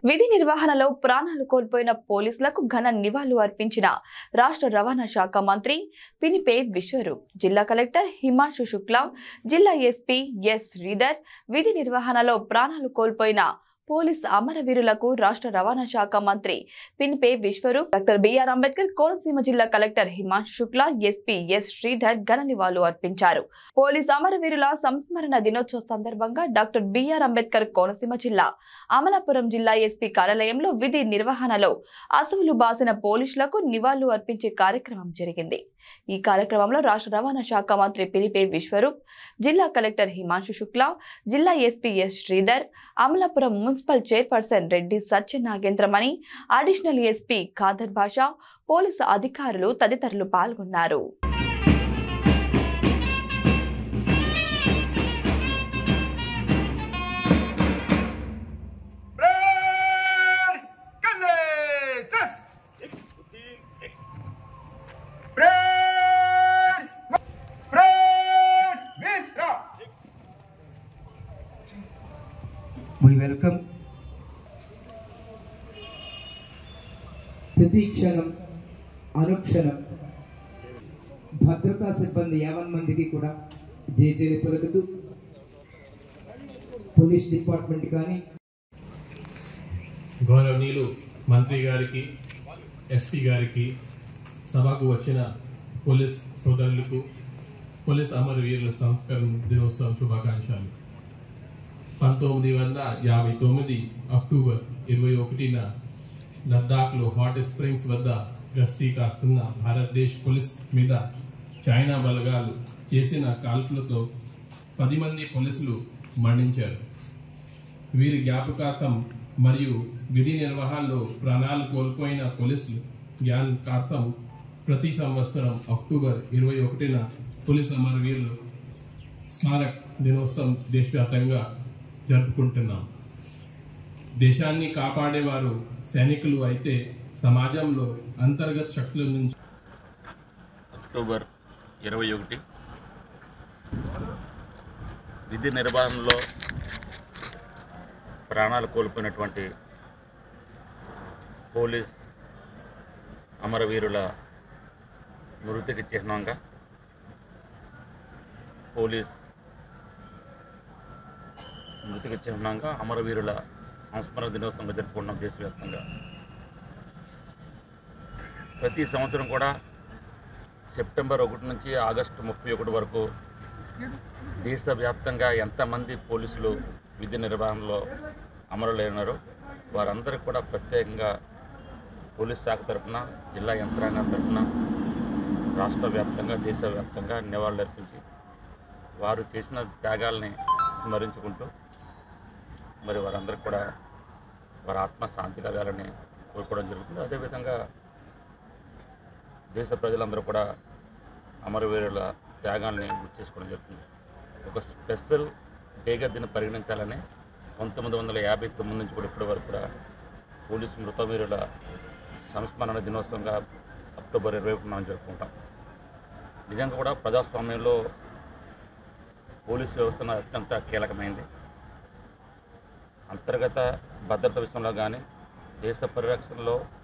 విధి నిర్వహణలో ప్రాణాలు కోల్పోయిన పోలీసులకు ఘన నివాళులు అర్పించిన రాష్ట్ర రవాణా శాఖ మంత్రి పినిపే విశ్వరూప్ జిల్లా కలెక్టర్ హిమాంశు శుక్లా జిల్లా ఎస్పీ ఎస్ శ్రీధర్ విధి నిర్వహణలో ప్రాణాలు కోల్పోయిన పోలీస్ అమరవీరులకు రాష్ట్ర రవాణా శాఖ మంత్రి పినిపే విశ్వరూప్ డాక్టర్ బిఆర్ అంబేద్కర్ కోనసీమ జిల్లా collector Himanshu Shukla SP S Sridhar ఘన నివాళులు అర్పించారు పోలీస్ అమరవీరుల సంస్మరణ దినోత్సవ సందర్భంగా డాక్టర్ బిఆర్ అంబేద్కర్ కోనసీమ జిల్లా అమలాపురం జిల్లా ఎస్పీ కార్యాలయంలో విధి నిర్వహణలో అసువులు బాసిన పోలీసులకు నివాళులు అర్పించే కార్యక్రమం జరిగింది ఈ కార్యక్రమంలో రాష్ట్ర రవాణా శాఖ మంత్రి పిలిపే విశ్వరూప్ జిల్లా కలెక్టర్ హిమాంశు శుక్లా జిల్లా SP S Sridhar Amalapuram municipal chairperson Reddy Satyanagendramani additional SP Khader Basha police అధికారులు తదితరులు పాల్గొన్నారు Brad Candetas! Brad! Brad Misra! We welcome ప్రతి క్షణం అనుక్షణం భద్రతా సిబ్బంది యావన్ మందికి కూడా జేజేలు పలుకుతూ పోలీస్ డిపార్ట్మెంట్ కానీ గౌరవనీయులు మంత్రి గారికి ఎస్పీ గారికి సభకు వచ్చిన పోలీస్ సోదరులకు పోలీస్ అమరవీరుల సంస్కరణ దినోత్సవం శుభాకాంక్షలు పంతొమ్మిది వందల యాభై తొమ్మిది అక్టోబర్ ఇరవై ఒకటిన లద్దాఖ్లో హాట్ స్ప్రింగ్స్ వద్ద గస్తీ కాస్తున్న భారతదేశ్ పోలీస్ మీద చైనా బలగాలు చేసిన కాల్పులతో పది మంది పోలీసులు మరణించారు వీరి జ్ఞాపకార్థం మరియు విధి నిర్వహణలో ప్రాణాలు కోల్పోయిన పోలీసులు జ్ఞాపకార్థం ప్రతి సంవత్సరం అక్టోబర్ ఇరవై ఒకటిన పోలీస్ అమరవీరులు స్మారక్ దినోత్సవం దేశవ్యాప్తంగా జరుపుకుంటున్నాం దేశాన్ని కాపాడేవారు సైనికులు అయితే సమాజంలో అంతర్గత శక్తుల నుంచి అక్టోబర్ ఇరవై ఒకటి విధి నిర్వహణలో ప్రాణాలు కోల్పోయినటువంటి పోలీస్ అమరవీరుల మృతికి చిహ్నంగా పోలీస్ మృతికి చిహ్నంగా అమరవీరుల సంస్మరణ దినోత్సవంగా జరుపుకుంటున్నాం దేశవ్యాప్తంగా ప్రతి సంవత్సరం కూడా సెప్టెంబర్ ఒకటి నుంచి ఆగస్టు ముప్పై ఒకటి వరకు దేశవ్యాప్తంగా ఎంతమంది పోలీసులు విధి నిర్వహణలో అమరులైనారో వారందరికీ కూడా ప్రత్యేకంగా పోలీస్ శాఖ తరఫున జిల్లా యంత్రాంగం తరఫున రాష్ట్ర వ్యాప్తంగా దేశవ్యాప్తంగా నివాళులు అర్పించి వారు చేసిన త్యాగాల్ని స్మరించుకుంటూ మరి వారందరికీ కూడా వారి ఆత్మ శాంతి కలగాలని కోరుకోవడం జరుగుతుంది అదేవిధంగా దేశ ప్రజలందరూ కూడా అమరవీరుల త్యాగాల్ని గుర్తు చేసుకోవడం జరుగుతుంది ఒక స్పెషల్ డేగా దీన్ని పరిగణించాలని పంతొమ్మిది వందల యాభై తొమ్మిది నుంచి కూడా ఇప్పటి వరకు కూడా పోలీసు మృతవీరుల సంస్మరణ దినోత్సవంగా అక్టోబర్ ఇరవై ఒకటి మనం జరుపుకుంటాం నిజంగా కూడా ప్రజాస్వామ్యంలో పోలీసు వ్యవస్థ అత్యంత కీలకమైంది అంతర్గత భద్రత విషయంలో కానీ దేశ పరిరక్షణలో